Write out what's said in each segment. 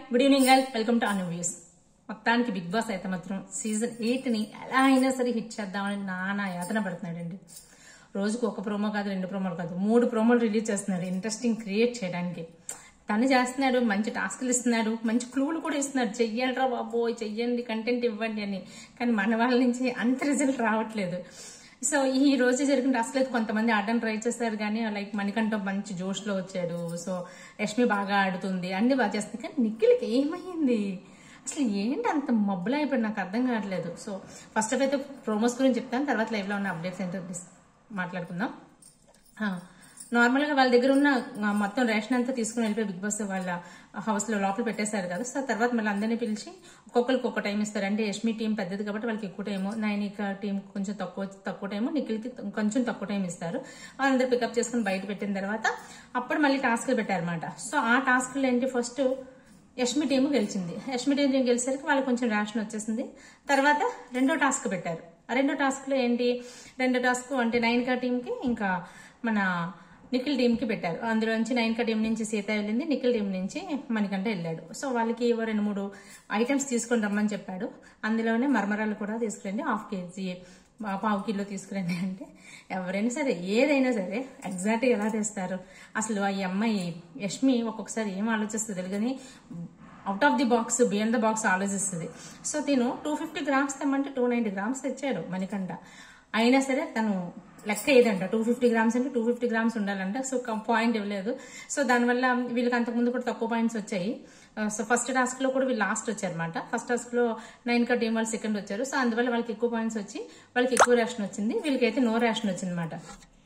good evening guys welcome to Anu views మొత్తానికి Bigg Boss అయితే మాత్రం సీజన్ ఎయిట్ ని ఎలా అయినా సరే హిట్ చేద్దామని నానా యాతన పడుతున్నాడండి రోజుకు ఒక ప్రోమో కాదు రెండు ప్రోమోలు కాదు మూడు ప్రోమోలు రిలీజ్ చేస్తున్నాడు ఇంట్రెస్టింగ్ క్రియేట్ చేయడానికి తను చేస్తున్నాడు మంచి టాస్క్లు ఇస్తున్నాడు మంచి క్లూలు కూడా ఇస్తున్నాడు చెయ్యండిరా బాబోయ్ చెయ్యండి కంటెంట్ ఇవ్వండి అని కానీ మన వాళ్ళ నుంచి అంత రిజల్ట్ రావట్లేదు సో ఈ రోజు జరిగిన టాస్క్ అయితే కొంతమంది ఆడడం ట్రై చేస్తారు కానీ లైక్ మణికంఠ మంచి జోష్లో వచ్చాడు సో యష్మి బాగా ఆడుతుంది అన్ని బాగా చేస్తుంది కానీ నిఖిల్కి ఏమైంది అసలు ఏంటి అంత మబ్బులా అయిపోయి నాకు అర్థం కావట్లేదు సో ఫస్ట్ ఆఫ్ అయితే ప్రోమోస్ గురించి చెప్తాను తర్వాత లైవ్లో ఉన్న అప్డేట్స్ ఏంటో డిస్- మాట్లాడుకుందాం ఆ, నార్మల్గా వాళ్ళ దగ్గర ఉన్న ఆ, మొత్తం రేషన్ అంతా తీసుకుని వెళ్ళిపోయి బిగ్ బాస్ వాళ్ళ హౌస్ లో లోపల పెట్టేశారు కదా సో తర్వాత మళ్ళీ అందరినీ పిలిచి ఒక్కొక్కరికి ఒక్క టైం ఇస్తారు అంటే యష్మి టీం పెద్దది కాబట్టి వాళ్ళకి ఎక్కువ టైము నైనిక టీం కొంచెం తక్కువ తక్కువ టైము నిఖిల్కి కొంచెం తక్కువ టైం ఇస్తారు వాళ్ళందరూ పికప్ చేసుకుని బయట పెట్టిన తర్వాత అప్పుడు మళ్ళీ టాస్క్లు పెట్టారన్నమాట సో ఆ టాస్క్లు ఏంటి ఫస్ట్ యష్మి టీం గెలిచింది యష్మి టీం గెలిచేసరికి వాళ్ళకి కొంచెం రేషన్ వచ్చేసింది తర్వాత రెండో టాస్క్ పెట్టారు ఆ రెండో టాస్క్లో ఏంటి రెండో టాస్క్ అంటే నైన్కా టీంకి ఇంకా మన నిఖిల్ టీంకి పెట్టారు అందులోంచి నైన్కా టీం నుంచి సీత వెళ్ళింది నిఖిల్ టీం నుంచి మణికంఠ వెళ్ళాడు సో వాళ్ళకి ఏవో రెండు మూడు ఐటమ్స్ తీసుకొని రమ్మని చెప్పాడు అందులోనే మరమరాలు కూడా తీసుకురండి హాఫ్ కేజీ ఆ పావు కిలో తీసుకురండి అంటే ఎవరైనా సరే ఏదైనా సరే ఎగ్జాక్ట్గా ఎలా తెస్తారు అసలు ఆ అమ్మాయి యష్మి ఒక్కొక్కసారి ఏం ఆలోచిస్తుంది తెలియదు కానీ out of the box beyond the box ఆలోచిస్తుంది సో తిను టూ ఫిఫ్టీ గ్రామ్స్ తెమ్మంటే టూ నైంటీ గ్రామ్స్ తెచ్చాడు మణికంఠ అయినా సరే తను లెక్క ఏదంట టూ ఫిఫ్టీ గ్రామ్స్ అంటే టూ ఫిఫ్టీ గ్రామ్స్ ఉండాలంట సో పాయింట్ ఇవ్వలేదు సో దానివల్ల వీళ్ళకి అంతకుముందు కూడా తక్కువ పాయింట్స్ వచ్చాయి సో ఫస్ట్ టాస్క్ లో కూడా వీళ్ళు లాస్ట్ వచ్చారనమాట ఫస్ట్ టాస్క్ లో నైన్ కా టీం వాళ్ళు సెకండ్ వచ్చారు సో అందువల్ల వాళ్ళకి ఎక్కువ పాయింట్స్ వచ్చి వాళ్ళకి ఎక్కువ రేషన్ వచ్చింది వీళ్ళకైతే నో రేషన్ వచ్చింది అనమాట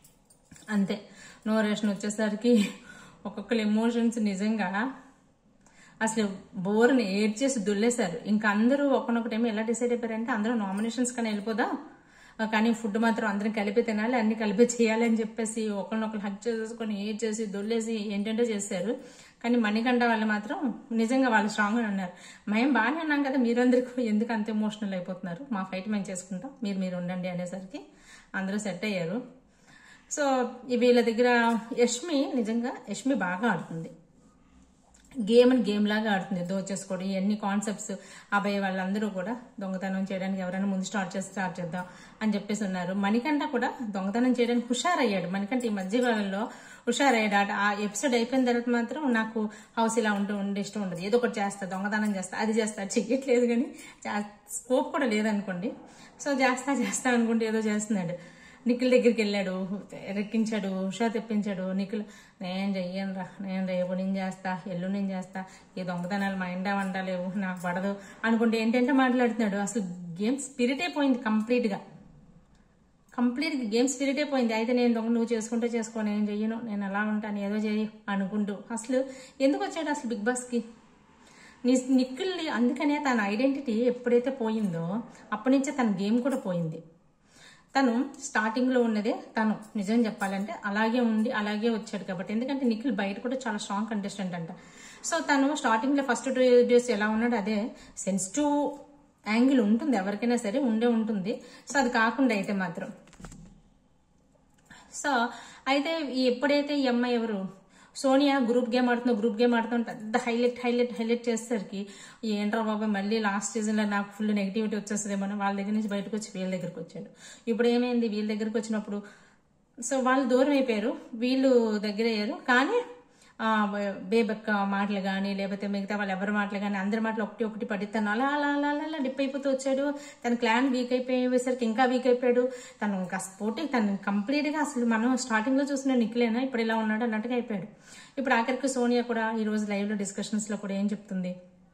అంతే నో రేషన్ వచ్చేసరికి ఒక్కొక్కరు ఎమోషన్స్ నిజంగా అసలు బోర్ని ఏడ్చేసి దుల్లేశారు ఇంకా అందరూ ఒకనొకటేమో ఎలా డిసైడ్ అయిపోయారంటే అందరూ నామినేషన్స్ కానీ వెళ్ళిపోదా ఆ, కానీ ఫుడ్ మాత్రం అందరం కలిపి తినాలి అన్ని కలిపి చేయాలి అని చెప్పేసి ఒకరినొకరు హక్ చేసుకొని ఏడ్ చేసి దొల్లేసి ఏంటంటే చేశారు కానీ మణికంఠ వాళ్ళు మాత్రం నిజంగా వాళ్ళు స్ట్రాంగ్ ఉన్నారు మేము బాగానే ఉన్నాం కదా మీరందరికీ ఎందుకు అంత ఎమోషనల్ అయిపోతున్నారు మా ఫైట్ మేము చేసుకుంటాం మీరు మీరు ఉండండి అనేసరికి అందరూ సెట్ అయ్యారు సో ఈ వీళ్ళ దగ్గర యష్మి నిజంగా యష్మి బాగా ఆడుతుంది గేమ్ అని గేమ్ లాగా ఆడుతుంది దోచేసుకోవడం ఇవన్నీ కాన్సెప్ట్స్ అబ్బాయి వాళ్ళందరూ కూడా దొంగతనం చేయడానికి ఎవరైనా ముందు స్టార్ట్ చేసి స్టార్ట్ చేద్దాం అని చెప్పేసి ఉన్నారు మణికంఠ కూడా దొంగతనం చేయడానికి హుషారయ్యాడు మణికంఠ ఈ మధ్య కాలంలో హుషారయ్యాడు ఆ- ఆ ఎపిసోడ్ అయిపోయిన తర్వాత మాత్రం నాకు హౌస్ ఇలా ఉంటూ ఉండే ఇష్టం ఉండదు ఏదో ఒకటి చేస్తా దొంగతనం చేస్తా అది చేస్తా చెయ్యట్లేదు కానీ స్కోప్ కూడా లేదనుకోండి సో చేస్తా చేస్తా అనుకుంటే ఏదో చేస్తున్నాడు నిఖిల్ దగ్గరికి వెళ్ళాడు ఎక్కించాడు ఉషా తెప్పించాడు నిఖిల్ నేను చెయ్యను రా నేను రేపు నేను చేస్తా ఎల్లు నేను చేస్తా ఈ దొంగతనాలు మా ఇండా వండలేవు నాకు పడదు అనుకుంటే ఏంటంటే మాట్లాడుతున్నాడు అసలు గేమ్ స్పిరిటే పోయింది కంప్లీట్గా కంప్లీట్గా గేమ్ స్పిరిటే పోయింది అయితే నేను దొంగ నువ్వు చేసుకుంటే చేసుకో నేను చెయ్యను నేను అలా ఉంటాను ఏదో చెయ్యి అనుకుంటూ అసలు ఎందుకు వచ్చాడు అసలు బిగ్ బాస్కి నీ నిఖిల్ అందుకనే తన ఐడెంటిటీ ఎప్పుడైతే పోయిందో అప్పటి నుంచే తన గేమ్ కూడా పోయింది తను స్టార్టింగ్ లో ఉన్నదే తను నిజం చెప్పాలంటే అలాగే ఉండి అలాగే వచ్చాడు కాబట్టి ఎందుకంటే నిఖిల్ బయట కూడా చాలా స్ట్రాంగ్ కంటెస్టెంట్ అంట సో తను స్టార్టింగ్ లో ఫస్ట్ టూ డేస్ ఎలా ఉన్నాడు అదే సెన్సిటివ్ యాంగిల్ ఉంటుంది ఎవరికైనా సరే ఉండే ఉంటుంది సో అది కాకుండా అయితే మాత్రం సో అయితే ఈ ఎప్పుడైతే ఈ అమ్మాయి ఎవరు సోనియా గ్రూప్ గేమ్ ఆడుతుందో గ్రూప్ గేమ్ ఆడుతుందో పెద్ద హైలైట్ హైలైట్ హైలైట్ చేసేసరికి ఏంట్రా బాబా మళ్ళీ లాస్ట్ సీజన్లో నాకు ఫుల్ నెగిటివిటీ వచ్చేస్తుందేమో వాళ్ళ దగ్గర నుంచి బయటకు వచ్చి వీళ్ళ దగ్గరకు వచ్చాడు ఇప్పుడు ఏమైంది వీళ్ళ దగ్గరకు వచ్చినప్పుడు సో వాళ్ళు దూరం అయిపోయారు వీళ్ళు దగ్గర అయ్యారు కానీ ఆ, బేబక్క మాటలు కానీ లేకపోతే మిగతా వాళ్ళు ఎవరి మాటలు కానీ అందరి మాటలు ఒకటి ఒకటి పడి తను అలా అలా అలా అలా అలా డిప్ అయిపోతూ వచ్చాడు తన క్లాన్ వీక్ అయిపోయేసరికి ఇంకా వీక్ అయిపోయాడు తను ఇంకా స్పోర్ట్ తను కంప్లీట్ గా అసలు మనం స్టార్టింగ్ లో చూసిన నిఖిలేనా ఇప్పుడు ఇలా ఉన్నాడు అన్నట్టుగా అయిపోయాడు ఇప్పుడు ఆఖరికి సోనియా కూడా ఈ రోజు లైవ్ లో డిస్కషన్స్ లో కూడా ఏం చెప్తుంది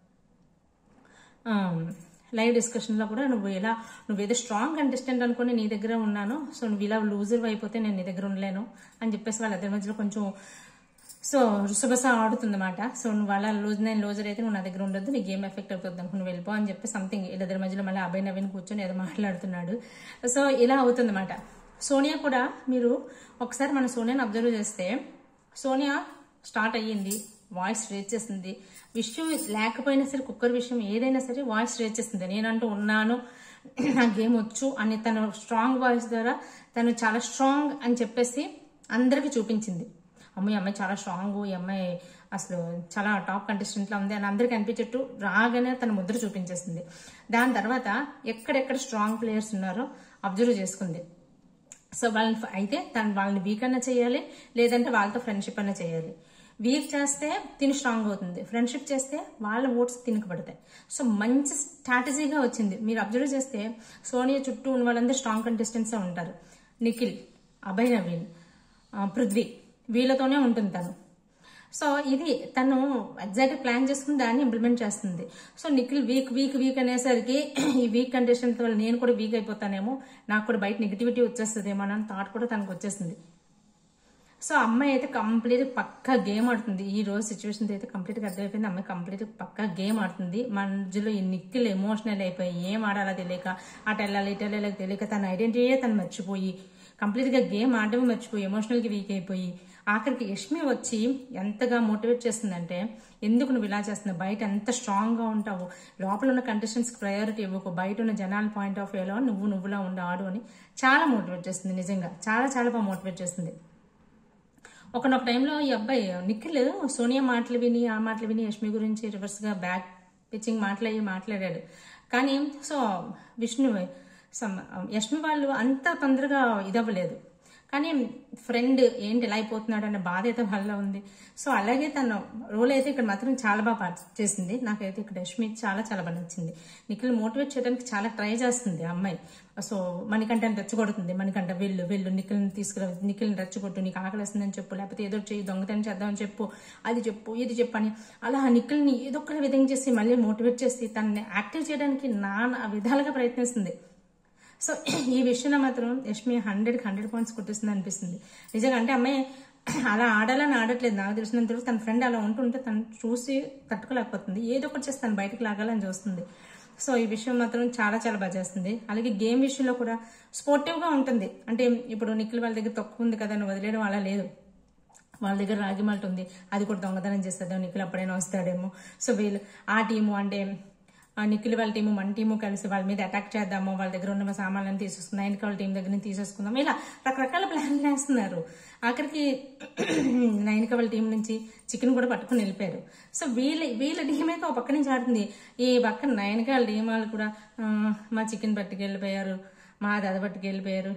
లైవ్ డిస్కషన్లో కూడా నువ్వు ఎలా నువ్వు ఏదో స్ట్రాంగ్ కంటెస్టెంట్ అనుకుని నీ దగ్గర ఉన్నాను సో నువ్వు ఇలా లూజర్ అయిపోతే నేను నీ దగ్గర ఉండలేను అని చెప్పేసి వాళ్ళిద్దరి మధ్యలో కొంచెం సో రుసబస ఆడుతుందన్నమాట సో నువ్వు అలా లూజ్ నేను లూజర్ అయితే నువ్వు నా దగ్గర ఉండొద్దు నీ గేమ్ ఎఫెక్ట్ అవుతుంది అనుకుని నువ్వు వెళ్ళిపో అని చెప్పి సంథింగ్ వీళ్ళిద్దరి మధ్యలో మళ్ళీ అభయ్ నవీన్ కూర్చొని ఏదో మాట్లాడుతున్నాడు సో ఇలా అవుతుందన్నమాట సోనియా కూడా మీరు ఒకసారి మన సోనియాని అబ్జర్వ్ చేస్తే సోనియా స్టార్ట్ అయ్యింది వాయిస్ రేజ్ చేసింది విషయం లేకపోయినా సరే కుక్కర్ విషయం ఏదైనా సరే వాయిస్ రేజ్ చేస్తుంది నేనంటూ ఉన్నాను నా గేమ్ వచ్చు అని తన స్ట్రాంగ్ వాయిస్ ద్వారా తను చాలా స్ట్రాంగ్ అని చెప్పేసి అందరికి చూపించింది అమ్మ ఈ అమ్మాయి చాలా స్ట్రాంగ్ ఈ అమ్మాయి అసలు చాలా టాప్ కంటెస్టెంట్లా ఉంది అని అందరికీ అనిపించేట్టు రాగానే తన ముద్ర చూపించేసింది దాని తర్వాత ఎక్కడెక్కడ స్ట్రాంగ్ ప్లేయర్స్ ఉన్నారో అబ్జర్వ్ చేసుకుంది సో వాళ్ళని అయితే తను వాళ్ళని వీక్ అన్న చేయాలి లేదంటే వాళ్ళతో ఫ్రెండ్షిప్ అన్న చేయాలి వీక్ చేస్తే తిని స్ట్రాంగ్ అవుతుంది ఫ్రెండ్షిప్ చేస్తే వాళ్ళ ఓట్స్ తినక పడతాయి సో మంచి స్ట్రాటజీగా వచ్చింది మీరు అబ్జర్వ్ చేస్తే సోనియా చుట్టూ ఉన్న వాళ్ళందరూ స్ట్రాంగ్ కంటెస్టెంట్స్ ఉంటారు నిఖిల్ అభయ్ నవీన్ ఆ, పృథ్వీ వీళ్ళతోనే ఉంటుంది తను సో ఇది తను ఎగ్జాక్ట్ ప్లాన్ చేసుకుని దాన్ని ఇంప్లిమెంట్ చేస్తుంది so Nikhil week week week అనేసరికి ఈ వీక్ కండిషన్ వల్ల నేను కూడా వీక్ అయిపోతానేమో నాకు కూడా బయట నెగిటివిటీ వచ్చేస్తుందేమో అని థాట్ కూడా తనకు వచ్చేసింది సో అమ్మాయి అయితే కంప్లీట్ పక్కా గేమ్ ఆడుతుంది ఈ రోజు సిచ్యువేషన్ అయితే కంప్లీట్ గా అర్థమైపోయింది అమ్మాయి కంప్లీట్ పక్కా గేమ్ ఆడుతుంది మధ్యలో ఈ నిక్కులు ఎమోషనల్ అయిపోయి ఏం ఆడాలో తెలియక అటు వెళ్ళాలి ఇటు వెళ్ళాలి తెలియక తన ఐడెంటిటీయే తను మర్చిపోయి కంప్లీట్ గా గేమ్ ఆడమే మర్చిపోయి ఎమోషనల్ గా వీక్ అయిపోయి ఆఖరికి యష్మి వచ్చి ఎంతగా మోటివేట్ చేస్తుందంటే ఎందుకు నువ్వు ఇలా చేస్తున్నావు బయట ఎంత స్ట్రాంగ్ గా ఉంటావు లోపల ఉన్న కండిషన్స్ ప్రయారిటీ ఇవ్వకు బయట ఉన్న జనాల పాయింట్ ఆఫ్ వ్యూలో నువ్వు నువ్వులా ఉండు ఆడు అని చాలా మోటివేట్ చేస్తుంది నిజంగా చాలా చాలా బాగా మోటివేట్ చేస్తుంది ఒకనొక టైంలో ఈ అబ్బాయి నిఖిల్ సోనియా మాటలు విని ఆ మాటలు విని యష్మి గురించి రివర్స్ గా బ్యాక్ పిచ్చింగ్ మాట్లాడి మాట్లాడాడు కానీ సో విష్ణు సమ్ యష్మి వాళ్ళు అంత తొందరగా ఇదవ్వలేదు కానీ ఫ్రెండ్ ఏంటి ఇలా అయిపోతున్నాడు అనే బాధ అయితే వాళ్ళలో ఉంది సో అలాగే తన రోల్ అయితే ఇక్కడ మాత్రం చాలా బాగా పార్ట్ చేసింది నాకైతే ఇక్కడ యష్మి చాలా చాలా బాగా నచ్చింది నిఖిల్ మోటివేట్ చేయడానికి చాలా ట్రై చేస్తుంది ఆ అమ్మాయి సో మణికంఠని రెచ్చగొడుతుంది మణికంఠ వెళ్ళు వెళ్ళు నిఖిల్ని తీసుకురా నిఖిల్ని రెచ్చగొట్టు నీకు ఆకలిస్తుందని చెప్పు లేకపోతే ఏదో చేయి దొంగతనం చేద్దామని చెప్పు అది చెప్పు ఇది చెప్పు అని అలా నిఖిల్ని ఏదో ఒక విధంగా చేసి మళ్ళీ మోటివేట్ చేసి తనని యాక్టివ్ చేయడానికి నానా విధాలుగా ప్రయత్నిస్తుంది సో ఈ విషయంలో మాత్రం యష్మి హండ్రెడ్కి హండ్రెడ్ పాయింట్స్ కొట్టిస్తుంది అనిపిస్తుంది నిజంగా అంటే అమ్మాయి అలా ఆడాలని ఆడట్లేదు నాకు తెలిసినంత వరకు తన ఫ్రెండ్ అలా ఉంటుంటే తను చూసి తట్టుకోలేకపోతుంది ఏదో ఒకటి చేసి తను బయటకు లాగాలని చూస్తుంది సో ఈ విషయం మాత్రం చాలా చాలా బాగా చేస్తుంది అలాగే గేమ్ విషయంలో కూడా స్పోర్టివ్ గా ఉంటుంది అంటే ఇప్పుడు నిఖిల్ వాళ్ళ దగ్గర తక్కువ ఉంది కదా అని వదిలేయడం అలా లేదు వాళ్ళ దగ్గర రాగి మాల్ట్ ఉంది అది కూడా దొంగతనం చేస్తుందేమో నిఖిల్ అప్పుడైనా వస్తాడేమో సో వీళ్ళు ఆ టీము అంటే ఆ నిఖిల్ వాళ్ళ టీము మన టీము కలిసి వాళ్ళ మీద అటాక్ చేద్దాము వాళ్ళ దగ్గర ఉన్న సామాన్లను తీసేసుకుందాం వెనక వాళ్ళ టీం దగ్గర నుంచి తీసేసుకుందాం ఇలా రకరకాల ప్లాన్లు వేస్తున్నారు ఆఖరికి నైనిక వాళ్ళ టీం నుంచి చికెన్ కూడా పట్టుకుని వెళ్ళిపోయారు సో వీళ్ళ వీళ్ళ టీం అయితే ఒక పక్క నుంచి ఆడుతుంది ఈ పక్క నైనిక వాళ్ళ టీం వాళ్ళు కూడా ఆ, మా చికెన్ పట్టుకెళ్ళిపోయారు మా దద పట్టుకెళ్ళిపోయారు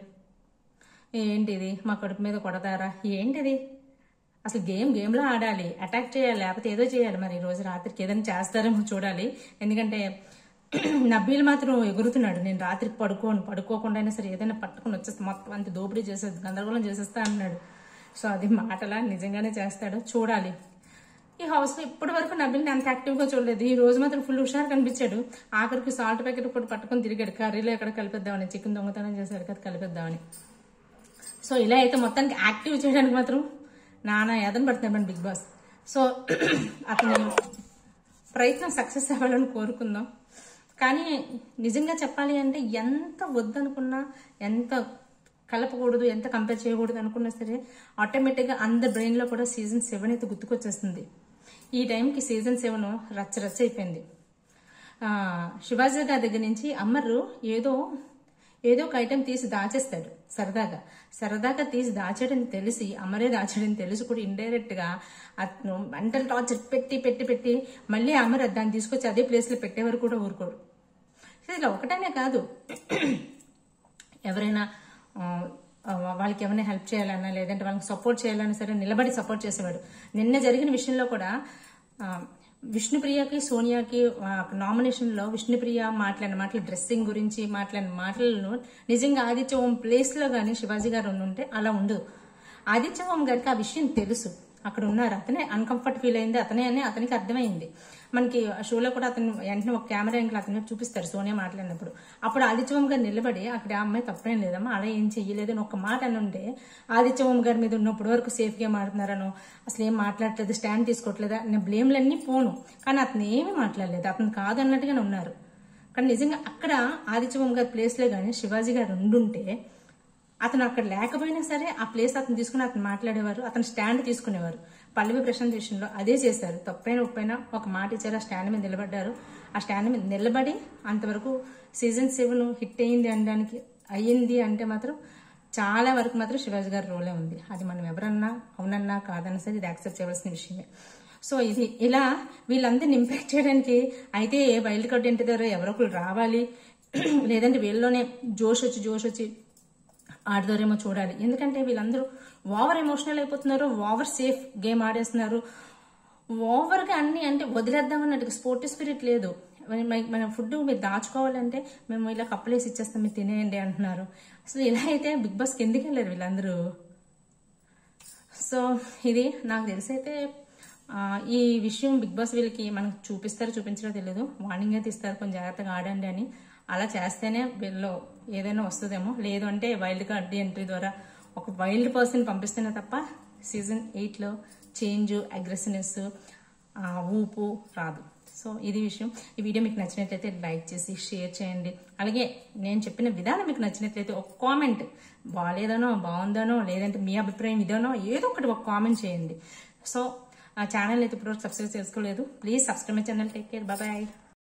ఏంటిది మా కడుపు మీద కొడతారా ఏంటిది అసలు గేమ్ గేమ్లో ఆడాలి అటాక్ చేయాలి లేకపోతే ఏదో చేయాలి మరి ఈ రోజు రాత్రికి ఏదైనా చేస్తారేమో చూడాలి ఎందుకంటే నబ్బీలు మాత్రం ఎగురుతున్నాడు నేను రాత్రికి పడుకోను పడుకోకుండా అయినా సరే ఏదైనా పట్టుకుని వచ్చేస్తా మొత్తం అంత దోపిడీ చేసేది గందరగోళం చేసేస్తా అన్నాడు సో అది మాటలా నిజంగానే చేస్తాడు చూడాలి ఈ హౌస్ లో ఇప్పటి వరకు నబిల్ని అంత యాక్టివ్ గా చూడలేదు ఈ రోజు మాత్రం ఫుల్ హుషారు కనిపించాడు ఆఖరికి సాల్ట్ ప్యాకెట్ కూడా పట్టుకొని తిరిగాడు కర్రీలో ఎక్కడ కలిపేద్దామని చికెన్ దొంగతనం చేశాడు కదా కలిపేద్దామని సో ఇలా అయితే మొత్తానికి యాక్టివ్ చేయడానికి మాత్రం నానా యాదన పడుతున్నాడు మన బిగ్ బాస్ సో అతను ప్రయత్నం సక్సెస్ అవ్వాలని కోరుకుందాం కానీ నిజంగా చెప్పాలి అంటే ఎంత వద్దనుకున్నా ఎంత కలపకూడదు ఎంత కంపేర్ చేయకూడదు అనుకున్నా సరే ఆటోమేటిక్గా అందరి బ్రెయిన్లో కూడా సీజన్ సెవెన్ అయితే గుర్తుకొచ్చేస్తుంది ఈ టైంకి సీజన్ సెవెన్ రచ్చ రచ్చ అయిపోయింది ఆ, శివాజీ గారి దగ్గర నుంచి అమరు ఏదో ఏదో ఒక ఐటెం తీసి దాచేస్తాడు సరదాగా సరదాగా తీసి దాచాడని తెలిసి అమరే దాచాడని తెలిసి కూడా ఇండైరెక్ట్ గా అతను మెంటల్ టార్చర్ పెట్టి పెట్టి పెట్టి మళ్ళీ అమర్ దాన్ని తీసుకొచ్చి అదే ప్లేస్ లో పెట్టేవారు కూడా ఊరుకోడు సో ఇలా ఒకటనే కాదు ఎవరైనా ఆ, ఆ, వాళ్ళకి ఏమైనా హెల్ప్ చేయాలన్నా లేదంటే వాళ్ళకి సపోర్ట్ చేయాలన్నా సరే నిలబడి సపోర్ట్ చేసేవాడు నిన్న జరిగిన విషయంలో కూడా ఆ, విష్ణుప్రియకి సోనియాకి నామినేషన్ లో విష్ణుప్రియ మాట్లాడిన మాటలు డ్రెస్సింగ్ గురించి మాట్లాడిన మాటలను నిజంగా ఆదిత్య ఓం ప్లేస్ లో గానీ శివాజీ గారు ఉండుంటే అలా ఉండదు ఆదిత్య ఓం గారికి ఆ విషయం తెలుసు అక్కడ ఉన్నారు అతనే అన్కంఫర్ట్ ఫీల్ అయింది అతనే అని అతనికి అర్థమైంది మనకి ఆ షోలో కూడా అతను వెంటనే ఒక కెమెరా ఇంకా అతని వైపు చూపిస్తారు సోనియా మాట్లాడినప్పుడు అప్పుడు ఆదిత్యవం గారు నిలబడి అక్కడ ఆ అమ్మాయి తప్పేం లేదమ్మా అలా ఏం చెయ్యలేదు అని ఒక మాట అని ఉంటే ఆదిత్యవం గారి మీద ఉన్నప్పటి వరకు సేఫ్ గా మాట్లాడుతున్నారనో అసలు ఏం మాట్లాడట్లేదు స్టాండ్ తీసుకోవట్లేదా నేను బ్లేమ్లన్నీ పోను కానీ అతను ఏమీ మాట్లాడలేదు అతను కాదు అన్నట్టుగానే ఉన్నారు కానీ నిజంగా అక్కడ ఆదిత్యవం గారి ప్లేస్ లో కానీ శివాజీ గారు ఉండుంటే అతను అక్కడ లేకపోయినా సరే ఆ ప్లేస్ అతను తీసుకుని అతను మాట్లాడేవారు అతను స్టాండ్ తీసుకునేవారు పల్లవి ప్రశాంత్ విషయంలో అదే చేశారు తప్పైన ఉప్పైనా ఒక మాట ఇచ్చారు ఆ స్టాండ్ మీద నిలబడ్డారు ఆ స్టాండ్ మీద నిలబడి అంతవరకు సీజన్ సెవెన్ హిట్ అయింది అనడానికి అయ్యింది అంటే మాత్రం చాలా వరకు మాత్రం శివాజీ గారి రోలే ఉంది అది మనం ఎవరన్నా అవునన్నా కాదన్నా సరే ఇది యాక్సెప్ట్ చేయవలసిన విషయమే సో ఇది ఇలా వీళ్ళందరిని ఇంపాక్ట్ చేయడానికి అయితే వైల్డ్ కార్డ్ ఇంటి దగ్గర ఎవరో ఒకరు రావాలి లేదంటే వీళ్ళలోనే జోష్ వచ్చి జోష్ వచ్చి ఆడతారేమో చూడాలి ఎందుకంటే వీళ్ళందరూ ఓవర్ ఎమోషనల్ అయిపోతున్నారు ఓవర్ సేఫ్ గేమ్ ఆడేస్తున్నారు ఓవర్గా అన్ని అంటే వదిలేద్దాం అన్నట్టు స్పోర్ట్ స్పిరిట్ లేదు మన- మన- మన ఫుడ్ మీరు దాచుకోవాలంటే మేము ఇలా కప్పలేసి ఇచ్చేస్తాం మీరు తినేయండి అంటున్నారు అసలు ఇలా అయితే బిగ్ బాస్కి ఎందుకు వెళ్ళారు వీళ్ళందరూ సో ఇది నాకు తెలిసి అయితే ఆ, ఈ విషయం బిగ్ బాస్ వీళ్ళకి మనకు చూపిస్తారో చూపించారో తెలియదు వార్నింగ్ అయితే ఇస్తారు కొంచెం జాగ్రత్తగా ఆడండి అని అలా చేస్తేనే వీళ్ళు ఏదైనా వస్తుందేమో లేదు అంటే వైల్డ్ కార్డ్ ఎంట్రీ ద్వారా ఒక వైల్డ్ పర్సన్ పంపిస్తేనే తప్ప సీజన్ ఎయిట్లో చేంజ్ అగ్రెసివ్నెస్ ఊపు రాదు సో ఇది విషయం ఈ వీడియో మీకు నచ్చినట్లయితే లైక్ చేసి షేర్ చేయండి అలాగే నేను చెప్పిన విధానం మీకు నచ్చినట్లయితే ఒక కామెంట్ బాగాలేదనో బాగుందనో లేదంటే మీ అభిప్రాయం ఇదనో ఏదో ఒకటి ఒక కామెంట్ చేయండి సో ఆ ఛానల్ అయితే ఇప్పుడు సబ్స్క్రైబ్ చేసుకోలేదు please subscribe my channel take care bye